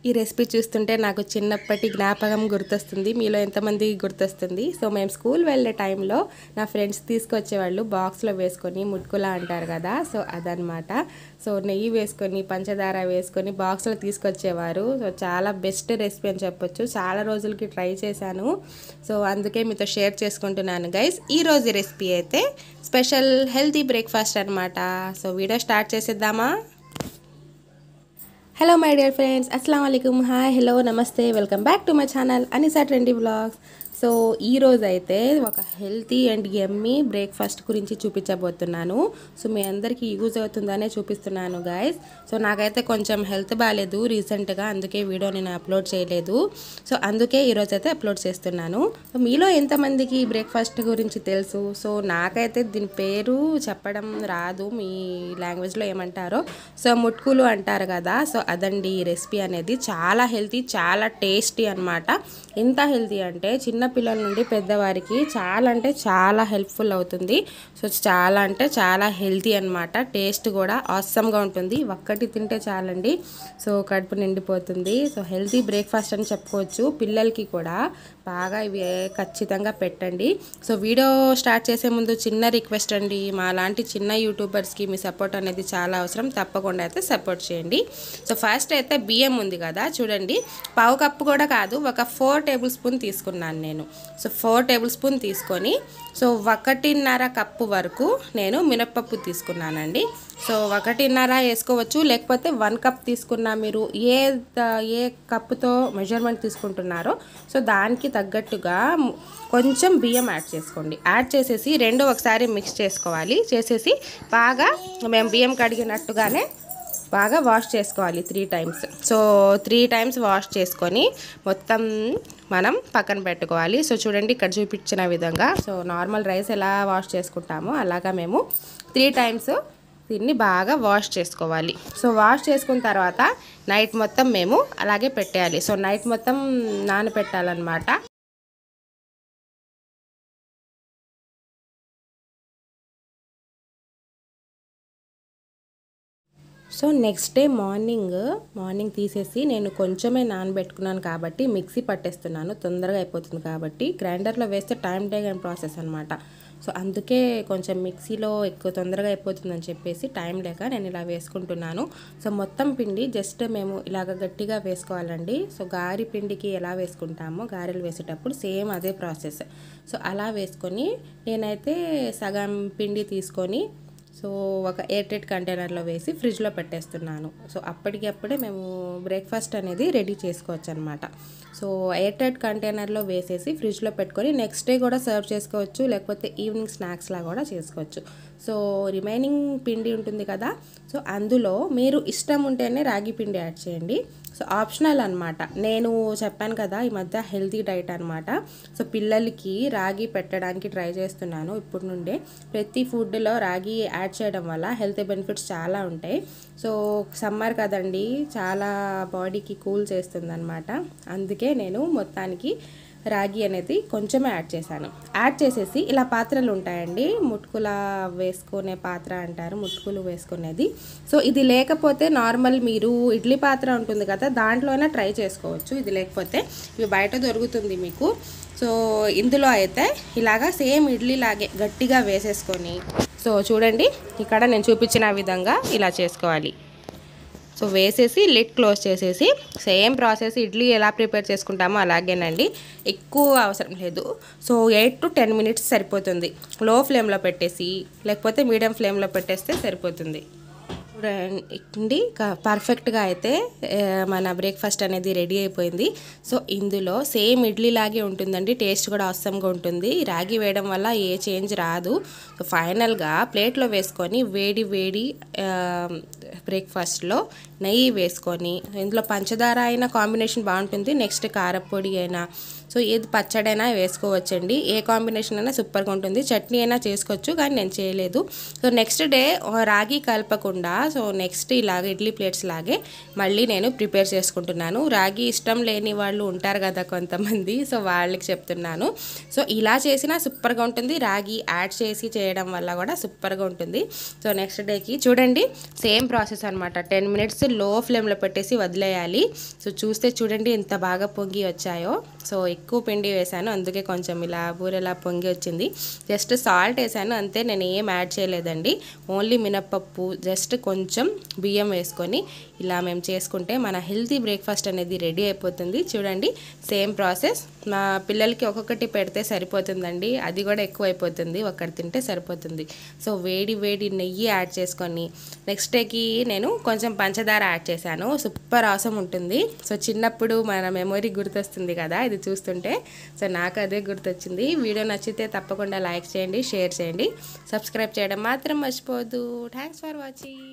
ఈ రెసిపీ చూస్తుంటే నాకు చిన్నప్పటి జ్ఞాపకం గుర్తొస్తుంది మీలో ఎంతమంది గుర్తొస్తుంది సో మేము స్కూల్ వెళ్ళే టైంలో నా ఫ్రెండ్స్ తీసుకొచ్చేవాళ్ళు బాక్స్లో వేసుకొని ముట్టుకులా అంటారు కదా సో అదనమాట సో నెయ్యి వేసుకొని పంచదార వేసుకొని బాక్స్లో తీసుకొచ్చేవారు సో చాలా బెస్ట్ రెసిపీ అని చెప్పొచ్చు చాలా రోజులకి ట్రై చేశాను సో అందుకే మీతో షేర్ చేసుకుంటున్నాను గైస్ ఈ రోజు రెసిపీ అయితే స్పెషల్ హెల్తీ బ్రేక్ఫాస్ట్ అనమాట సో వీడియో స్టార్ట్ చేసేద్దామా హలో మై డియర్ ఫ్రెండ్స్ అస్సలం అయికం హాయ్ హలో నమస్తే welcome back to my channel Anisa twenty blogs so ఈ రోజు అయితే ఒక హెల్తీ అండ్ ఎమ్మీ బ్రేక్ఫాస్ట్ గురించి చూపించబోతున్నాను సో మీ అందరికీ యూజ్ అవుతుందనే చూపిస్తున్నాను గాయస్ సో నాకైతే కొంచెం హెల్త్ బాగాలేదు రీసెంట్గా అందుకే వీడియో నేను అప్లోడ్ చేయలేదు సో అందుకే ఈరోజు అయితే అప్లోడ్ చేస్తున్నాను సో మీలో ఎంతమందికి బ్రేక్ఫాస్ట్ గురించి తెలుసు సో నాకైతే దీని పేరు చెప్పడం రాదు మీ లాంగ్వేజ్లో ఏమంటారో సో ముట్కులు అంటారు కదా సో అదండి ఈ రెసిపీ అనేది చాలా హెల్తీ చాలా టేస్టీ అనమాట ఎంత హెల్తీ అంటే చిన్న పిల్లల నుండి పెద్దవారికి చాలా అంటే చాలా హెల్ప్ఫుల్ అవుతుంది సో చాలా అంటే చాలా హెల్తీ అనమాట టేస్ట్ కూడా ఆసమ్గా ఉంటుంది ఒక్కటి తింటే చాలండి సో కడుపు నిండిపోతుంది సో హెల్తీ బ్రేక్ఫాస్ట్ అని చెప్పుకోవచ్చు పిల్లలకి కూడా బాగా ఇవి ఖచ్చితంగా పెట్టండి సో వీడియో స్టార్ట్ చేసే ముందు చిన్న రిక్వెస్ట్ అండి మా లాంటి చిన్న యూట్యూబర్స్కి మీ సపోర్ట్ అనేది చాలా అవసరం తప్పకుండా అయితే సపోర్ట్ చేయండి సో ఫస్ట్ అయితే బియ్యం ఉంది కదా చూడండి పావు కప్పు కూడా కాదు ఒక ఫోర్ టేబుల్ స్పూన్ తీసుకున్నాను నేను సో ఫోర్ టేబుల్ స్పూన్ తీసుకొని సో ఒకటిన్నర కప్పు వరకు నేను మినప్పప్పు తీసుకున్నానండి సో ఒకటిన్నర వేసుకోవచ్చు లేకపోతే వన్ కప్ తీసుకున్నా మీరు ఏ ఏ కప్పుతో మెజర్మెంట్ తీసుకుంటున్నారో సో దానికి తగ్గట్టుగా కొంచెం బియ్యం యాడ్ చేసుకోండి యాడ్ చేసేసి రెండు ఒకసారి మిక్స్ చేసుకోవాలి చేసేసి బాగా మేము బియ్యం కడిగినట్టుగానే బాగా వాష్ చేసుకోవాలి three times so three times wash చేసుకొని మొత్తం మనం పక్కన పెట్టుకోవాలి సో చూడండి ఇక్కడ చూపించిన విధంగా సో నార్మల్ రైస్ ఎలా వాష్ చేసుకుంటామో అలాగా మేము త్రీ టైమ్స్ దీన్ని బాగా వాష్ చేసుకోవాలి సో వాష్ చేసుకున్న తర్వాత నైట్ మొత్తం మేము అలాగే పెట్టేయాలి సో నైట్ మొత్తం నానబెట్టాలన్నమాట so next day morning morning తీసేసి నేను కొంచెమే నానబెట్టుకున్నాను కాబట్టి మిక్సీ పట్టేస్తున్నాను తొందరగా అయిపోతుంది కాబట్టి గ్రైండర్లో వేస్తే టైం టేకన్ ప్రాసెస్ అనమాట సో అందుకే కొంచెం మిక్సీలో ఎక్కువ తొందరగా అయిపోతుందని చెప్పేసి టైం లేక నేను ఇలా వేసుకుంటున్నాను సో మొత్తం పిండి జస్ట్ మేము ఇలాగ గట్టిగా వేసుకోవాలండి సో గారి పిండికి ఎలా వేసుకుంటామో గారెలు వేసేటప్పుడు సేమ్ అదే ప్రాసెస్ సో అలా వేసుకొని నేనైతే సగం పిండి తీసుకొని సో ఒక ఎయిర్టెడ్ కంటైనర్లో వేసి ఫ్రిడ్జ్లో పెట్టేస్తున్నాను సో అప్పటికప్పుడే మేము బ్రేక్ఫాస్ట్ అనేది రెడీ చేసుకోవచ్చు అనమాట సో ఎయిర్టెడ్ కంటైనర్లో వేసేసి ఫ్రిడ్జ్లో పెట్టుకొని నెక్స్ట్ డే కూడా సర్వ్ చేసుకోవచ్చు లేకపోతే ఈవినింగ్ స్నాక్స్లా కూడా చేసుకోవచ్చు సో రిమైనింగ్ పిండి ఉంటుంది కదా సో అందులో మీరు ఇష్టం ఉంటేనే రాగి పిండి యాడ్ చేయండి సో ఆప్షనల్ అనమాట నేను చెప్పాను కదా ఈ మధ్య హెల్తీ డైట్ అనమాట సో పిల్లలకి రాగి పెట్టడానికి ట్రై చేస్తున్నాను ఇప్పుడు నుండే ప్రతి ఫుడ్లో రాగి యాడ్ చేయడం వల్ల హెల్త్ బెనిఫిట్స్ చాలా ఉంటాయి సో సమ్మర్ కదండి చాలా బాడీకి కూల్ చేస్తుంది అనమాట అందుకే నేను మొత్తానికి రాగి అనేది కొంచెమే యాడ్ చేశాను యాడ్ చేసేసి ఇలా పాత్రలు ఉంటాయండి ముట్టుకుల వేసుకునే పాత్ర అంటారు ముట్టుకులు వేసుకునేది సో ఇది లేకపోతే నార్మల్ మీరు ఇడ్లీ పాత్ర ఉంటుంది కదా దాంట్లోనే ట్రై చేసుకోవచ్చు ఇది లేకపోతే ఇవి బయట దొరుకుతుంది మీకు సో ఇందులో అయితే ఇలాగా సేమ్ ఇడ్లీ లాగే గట్టిగా వేసేసుకొని సో చూడండి ఇక్కడ నేను చూపించిన విధంగా ఇలా చేసుకోవాలి సో వేసేసి లిడ్ క్లోజ్ చేసేసి సేమ్ ప్రాసెస్ ఇడ్లీ ఎలా ప్రిపేర్ చేసుకుంటామో అలాగేనండి ఎక్కువ అవసరం లేదు so eight to ten minutes సరిపోతుంది లో ఫ్లేమ్లో పెట్టేసి లేకపోతే మీడియం ఫ్లేమ్లో పెట్టేస్తే సరిపోతుంది చూడండి పర్ఫెక్ట్గా అయితే మన బ్రేక్ఫాస్ట్ అనేది రెడీ అయిపోయింది సో ఇందులో సేమ్ ఇడ్లీ లాగే ఉంటుందండి టేస్ట్ కూడా అవసరంగా ఉంటుంది రాగి వేయడం వల్ల ఏ చేంజ్ రాదు సో ఫైనల్గా ప్లేట్లో వేసుకొని వేడి వేడి బ్రేక్ఫాస్ట్లో నెయ్యి వేసుకొని ఇందులో పంచదార అయినా కాంబినేషన్ బాగుంటుంది నెక్స్ట్ కారపొడి అయినా సో ఏది పచ్చడైనా వేసుకోవచ్చండి ఏ కాంబినేషన్ అయినా సూపర్గా ఉంటుంది చట్నీ అయినా చేసుకోవచ్చు కానీ నేను చేయలేదు సో నెక్స్ట్ డే రాగి కలపకుండా సో నెక్స్ట్ ఇలాగ ఇడ్లీ ప్లేట్స్ లాగే మళ్ళీ నేను ప్రిపేర్ చేసుకుంటున్నాను రాగి ఇష్టం లేని వాళ్ళు ఉంటారు కదా కొంతమంది సో వాళ్ళకి చెప్తున్నాను సో ఇలా చేసినా సూపర్గా ఉంటుంది రాగి యాడ్ చేసి చేయడం వల్ల కూడా సూపర్గా ఉంటుంది సో నెక్స్ట్ డేకి చూడండి సేమ్ ప్రాసెస్ అనమాట టెన్ మినిట్స్ లో ఫ్లేమ్లో పెట్టేసి వదిలేయాలి సో చూస్తే చూడండి ఎంత బాగా పొంగి వచ్చాయో సో ఎక్కువ పిండి వేసాను అందుకే కొంచెం ఇలా బూరెలా పొంగి వచ్చింది జస్ట్ సాల్ట్ వేసాను అంతే నేను ఏం యాడ్ చేయలేదండి ఓన్లీ మినప్పప్పు జస్ట్ కొంచెం బియ్యం వేసుకొని ఇలా మేము చేసుకుంటే మన హెల్తీ బ్రేక్ఫాస్ట్ అనేది రెడీ అయిపోతుంది చూడండి సేమ్ ప్రాసెస్ మా పిల్లలకి ఒక్కొక్కటి పెడితే సరిపోతుందండి అది కూడా ఎక్కువ అయిపోతుంది ఒక్కటి తింటే సరిపోతుంది సో వేడి వేడి నెయ్యి యాడ్ చేసుకొని నెక్స్ట్ డేకి నేను కొంచెం పంచదార యాడ్ చేశాను సూపర్ అవసరం ఉంటుంది సో చిన్నప్పుడు మన మెమొరీ గుర్తొస్తుంది కదా ఇది చూస్తుంటే సో నాకు అదే గుర్తొచ్చింది వీడియో నచ్చితే తప్పకుండా లైక్ చేయండి షేర్ చేయండి సబ్స్క్రైబ్ చేయడం మాత్రం మర్చిపోవద్దు థ్యాంక్స్ ఫర్ వాచింగ్